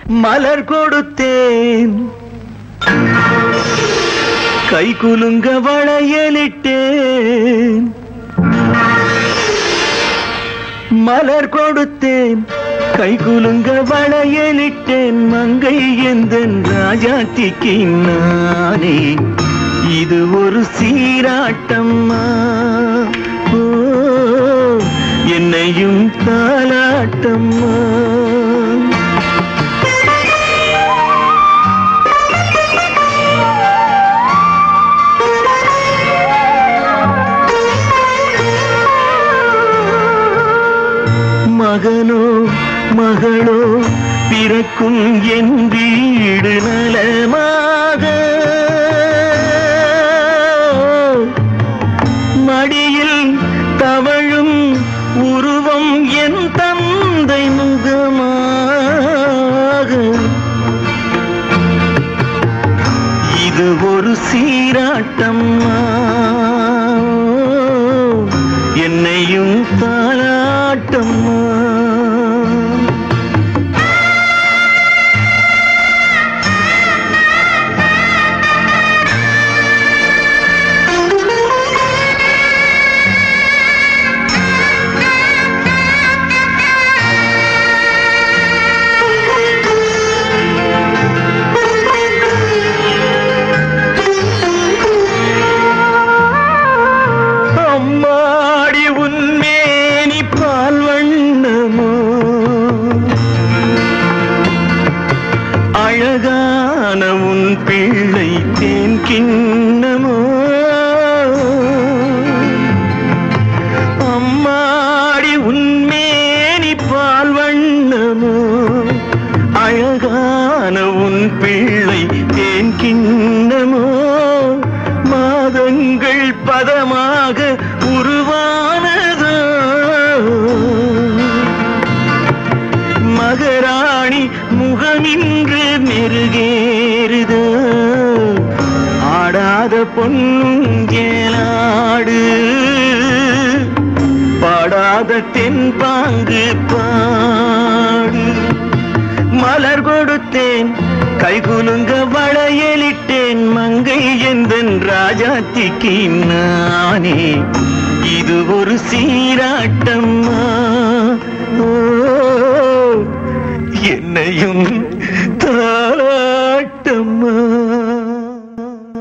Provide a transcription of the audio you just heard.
மலர் கொடுத்தேன் கை குலுங்க வளையலிட்டேன் மலர் கொடுத்தேன் கை குலுங்க வளையலிட்டேன் மங்கை எந்தன் ராஜாத்திக்கு நானே இது ஒரு சீராட்டம்மா ஓ என்னையும் தாலாட்டம்மா மகனோ மகளோ பிறக்கும் என் வீடு நலமாக மடியில் தவழும் உருவம் என் தந்தை முகமாக இது ஒரு சீராட்டம்மா என்னையும் தாளாட்டம்மா அம்மாடி உன்மேனி பால் வண்ணமோ அழகான உன் பிள்ளை தேன் கிண்ணமோ அம்மாடி உன்மேனி பால் வண்ணமோ அழகான உன் பிள்ளை தேன் கிண்ணமோ மாதங்கள் பதமாக உருவானதோ மகராணி முகமின்று மெருகேறுதோ ஆடாத பொன்னுங்கேலாடு பாடாத தென்பாங்கு பாடு மலர் கொடுத்தேன் கைகுலுங்க வளையலிட்டேன் மங்கை எந்தன் ராஜாத்திக்கு நானே இது ஒரு சீராட்டம்மா ஓ, என்னையும்